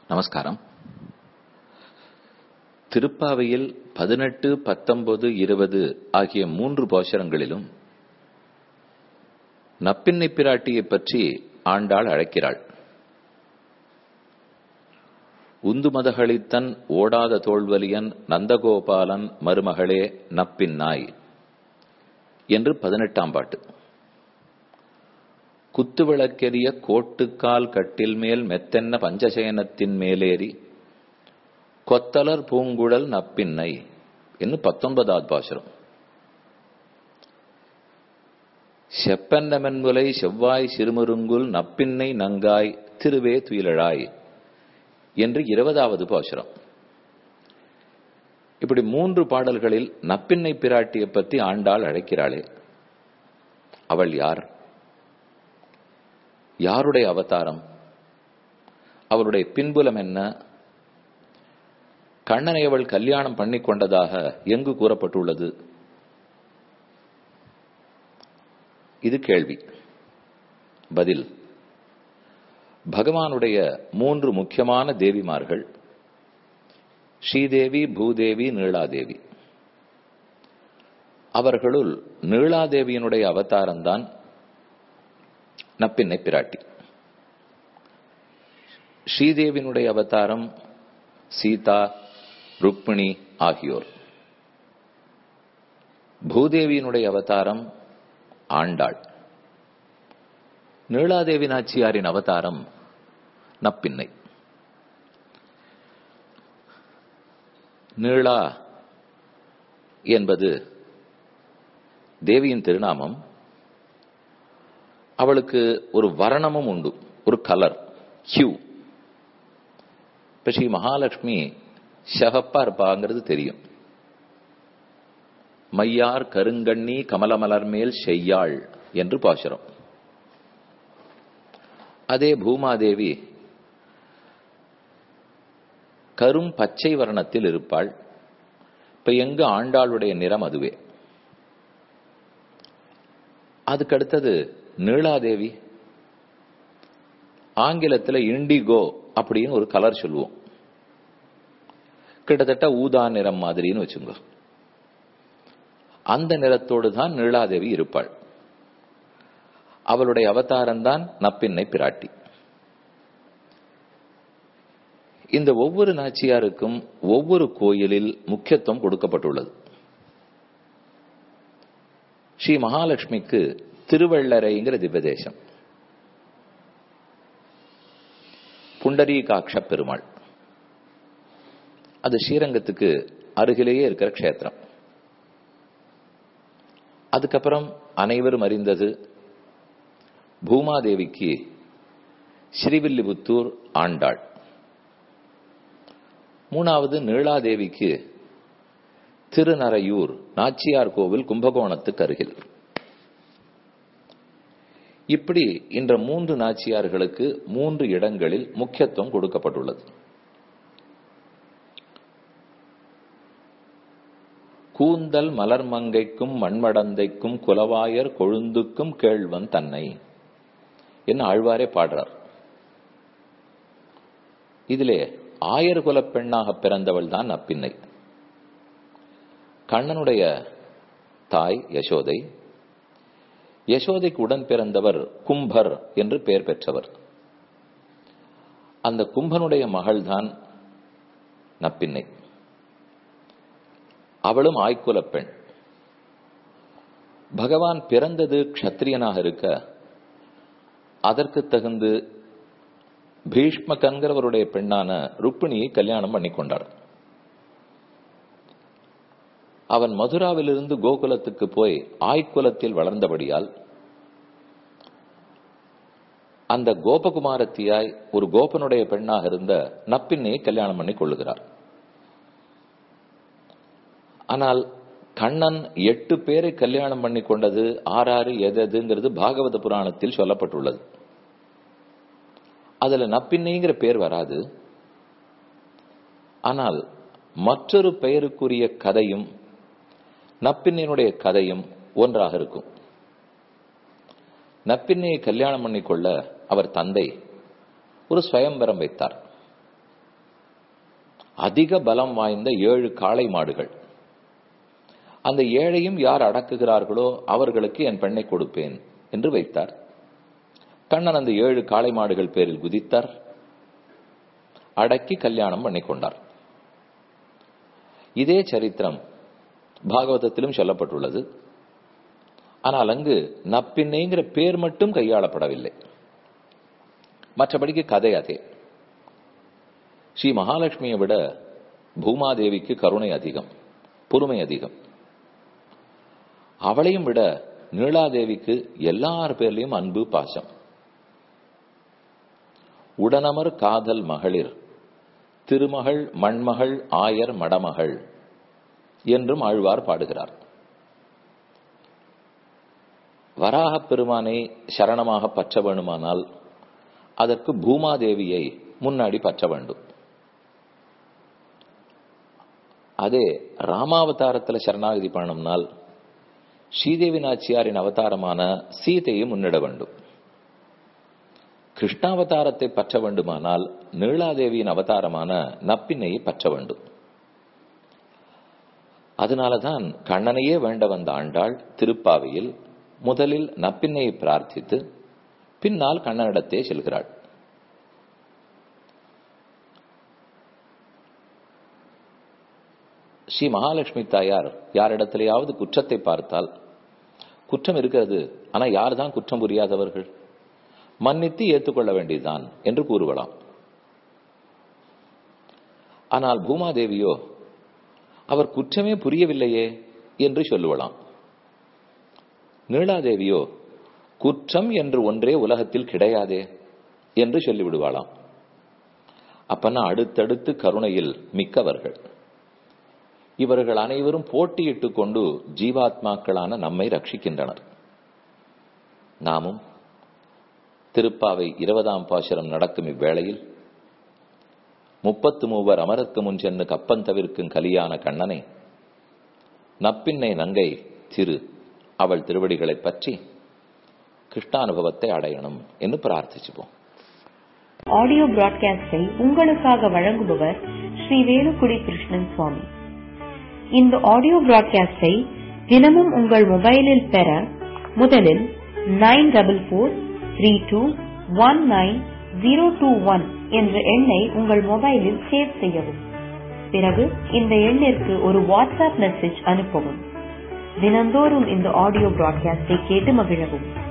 நமஸ்காரம் திருப்பாவையில் பதினெட்டு பத்தொன்பது இருபது ஆகிய மூன்று போஷரங்களிலும் நப்பின்னை பிராட்டியை பற்றி ஆண்டாள் அழைக்கிறாள் உந்து மதகளித்தன் ஓடாத தோல்வலியன் நந்தகோபாலன் மருமகளே நப்பின்னாய் என்று பதினெட்டாம் பாட்டு குத்துவிளக்கெரிய கோட்டுக்கால் கட்டில் மேல் மெத்தென்ன பஞ்சசயனத்தின் மேலேறி கொத்தலர் பூங்குழல் நப்பின்னை என்று பத்தொன்பதாவது பாசுரம் செப்பன்னமென்முலை செவ்வாய் சிறுமுருங்குல் நப்பின்னை நங்காய் திருவே துயிலழாய் என்று இருபதாவது பாசுரம் இப்படி மூன்று பாடல்களில் நப்பின்னை பிராட்டியை பற்றி ஆண்டாள் அழைக்கிறாளே அவள் யார் யாருடைய அவதாரம் அவளுடைய பின்புலம் என்ன கண்ணனை அவள் கல்யாணம் பண்ணி கொண்டதாக எங்கு கூறப்பட்டுள்ளது இது கேள்வி பதில் பகவானுடைய மூன்று முக்கியமான தேவிமார்கள் ஸ்ரீதேவி பூதேவி நீளாதேவி அவர்களுள் நீளாதேவியினுடைய அவதாரம்தான் நப்பின்னை பிராட்டி ஸ்ரீதேவியினுடைய அவதாரம் சீதா ருக்மிணி ஆகியோர் பூதேவியினுடைய அவதாரம் ஆண்டாள் நீளாதேவி நாச்சியாரின் அவதாரம் நப்பின்னை நீளா என்பது தேவியின் திருநாமம் அவளுக்கு ஒரு வர்ணமும் உண்டு ஒரு கலர் ஹியூ இப்ப ஸ்ரீ மகாலட்சுமி ஷகப்பா இருப்பாங்கிறது தெரியும் மையார் கருங்கண்ணி கமலமலர் மேல் செய்யாள் என்று பாசுரம் அதே பூமாதேவி கரும் பச்சை வர்ணத்தில் இருப்பாள் இப்ப எங்கு ஆண்டாளுடைய நிறம் அதுவே அதுக்கடுத்தது நீளாதேவி ஆங்கிலத்தில் இண்டிகோ அப்படின்னு ஒரு கலர் சொல்லுவோம் கிட்டத்தட்ட ஊதா நிறம் மாதிரின்னு வச்சுங்க அந்த நிறத்தோடு தான் நீளாதேவி இருப்பாள் அவளுடைய அவதாரம் தான் நப்பின்னை பிராட்டி இந்த ஒவ்வொரு நாச்சியாருக்கும் ஒவ்வொரு கோயிலில் முக்கியத்துவம் கொடுக்கப்பட்டுள்ளது ஸ்ரீ மகாலட்சுமிக்கு திருவள்ளரைங்கிற திவ்யதேசம் புண்டரீகாட்ச பெருமாள் அது ஸ்ரீரங்கத்துக்கு அருகிலேயே இருக்கிற க்ஷேத்திரம் அதுக்கப்புறம் அனைவரும் அறிந்தது பூமாதேவிக்கு ஸ்ரீவில்லிபுத்தூர் ஆண்டாள் மூணாவது நீளாதேவிக்கு திருநரையூர் நாச்சியார் கோவில் கும்பகோணத்துக்கு அருகில் இப்படி இன்ற மூன்று நாச்சியார்களுக்கு மூன்று இடங்களில் முக்கியத்துவம் கொடுக்கப்பட்டுள்ளது கூந்தல் மலர்மங்கைக்கும் மண்மடந்தைக்கும் குலவாயர் கொழுந்துக்கும் கேழ்வன் தன்னை என்ன ஆழ்வாரே பாடுறார் இதிலே ஆயர் குல பெண்ணாக பிறந்தவள் தான் அப்பின்னை கண்ணனுடைய தாய் யசோதை யசோதைக்கு உடன் பிறந்தவர் கும்பர் என்று பெயர் பெற்றவர் அந்த கும்பனுடைய மகள்தான் நப்பின்னை அவளும் ஆய்க்குல பெண் பகவான் பிறந்தது க்ஷத்திரியனாக இருக்க அதற்கு தகுந்து பீஷ்மகன்கிறவருடைய பெண்ணான ருப்பிணியை கல்யாணம் பண்ணி கொண்டார் அவன் மதுராவிலிருந்து கோகுலத்துக்கு போய் ஆய்க்குலத்தில் வளர்ந்தபடியால் அந்த கோபகுமாரத்தியாய் ஒரு கோபனுடைய பெண்ணாக இருந்த நப்பின்னையை கல்யாணம் பண்ணி கொள்ளுகிறார் ஆனால் கண்ணன் எட்டு பேரை கல்யாணம் பண்ணி கொண்டது ஆறாறு எதுங்கிறது பாகவத புராணத்தில் சொல்லப்பட்டுள்ளது அதுல நப்பின்னைங்கிற பேர் வராது ஆனால் மற்றொரு பெயருக்குரிய கதையும் நப்பின்னையினுடைய கதையும் ஒன்றாக இருக்கும் நப்பின்னையை கல்யாணம் பண்ணிக்கொள்ள அவர் தந்தை ஒரு ஸ்வயம்பரம் வைத்தார் அதிக பலம் வாய்ந்த ஏழு காளை மாடுகள் அந்த ஏழையும் யார் அடக்குகிறார்களோ அவர்களுக்கு என் பெண்ணை கொடுப்பேன் என்று வைத்தார் கண்ணன் அந்த ஏழு காளை மாடுகள் பேரில் குதித்தார் அடக்கி கல்யாணம் பண்ணி கொண்டார் இதே சரித்திரம் பாகவதத்திலும் சொல்லப்பட்டுள்ளது ஆனால் அங்கு நப்பின்னைங்கிற பேர் மட்டும் கையாளப்படவில்லை மற்றபடிக்கு கதை அதே ஸ்ரீ மகாலட்சுமியை விட பூமாதேவிக்கு கருணை அதிகம் பொறுமை அதிகம் அவளையும் விட நீலாதேவிக்கு எல்லார் பேர்லயும் அன்பு பாசம் உடனமர் காதல் மகளிர் திருமகள் மண்மகள் ஆயர் மடமகள் என்றும் ஆழ்வார் பாடுகிறார் வராகப் பெருமானை சரணமாக பற்ற வேணுமானால் அதற்கு பூமாதேவியை முன்னாடி பற்ற வேண்டும் அதே ராமாவதாரத்தில் சரணாகதி பண்ணணும்னால் ஸ்ரீதேவி நாச்சியாரின் அவதாரமான சீதையை முன்னிட வேண்டும் கிருஷ்ணாவதாரத்தை பற்ற வேண்டுமானால் நீலாதேவியின் அவதாரமான நப்பின்னையை பற்ற வேண்டும் அதனாலதான் கண்ணனையே வேண்ட வந்த ஆண்டாள் திருப்பாவையில் முதலில் நப்பின்னையை பிரார்த்தித்து பின்னால் கண்ணனிடத்தே செல்கிறாள் ஸ்ரீ மகாலட்சுமி தாயார் யாரிடத்திலேயாவது குற்றத்தை பார்த்தால் குற்றம் இருக்கிறது ஆனா யார் தான் குற்றம் புரியாதவர்கள் மன்னித்து ஏற்றுக்கொள்ள வேண்டியதுதான் என்று கூறுவலாம் ஆனால் பூமாதேவியோ அவர் குற்றமே புரியவில்லையே என்று சொல்லுவலாம் நீலாதேவியோ குற்றம் என்று ஒன்றே உலகத்தில் கிடையாதே என்று சொல்லிவிடுவாளாம் அப்பனா அடுத்தடுத்து கருணையில் மிக்கவர்கள் இவர்கள் அனைவரும் போட்டியிட்டுக் கொண்டு ஜீவாத்மாக்களான நம்மை ரட்சிக்கின்றனர் நாமும் திருப்பாவை இருபதாம் பாசுரம் நடக்கும் இவ்வேளையில் முப்பத்து மூவர் அமரத்து முன் சென்று கப்பன் தவிர்க்கும் கலியான கண்ணனை நப்பின்னை நங்கை திரு அவள் திருவடிகளை பற்றி கிருஷ்ணானுபவத்தை அடையணும் என்று பிரார்த்திச்சுப்போம் ஆடியோ பிராட்காஸ்டை உங்களுக்காக வழங்குபவர் ஸ்ரீ வேலுக்குடி கிருஷ்ணன் சுவாமி இந்த ஆடியோ பிராட்காஸ்டை தினமும் உங்கள் மொபைலில் பெற முதலில் nine double four three two one nine zero two one என்ற எண்ணை உங்கள் மொபைலில் சேவ் செய்யவும் பிறகு இந்த எண்ணிற்கு ஒரு வாட்ஸ்அப் மெசேஜ் அனுப்பவும் தினந்தோறும் இந்த ஆடியோ பிராட்காஸ்டை கேட்டு மகிழவும்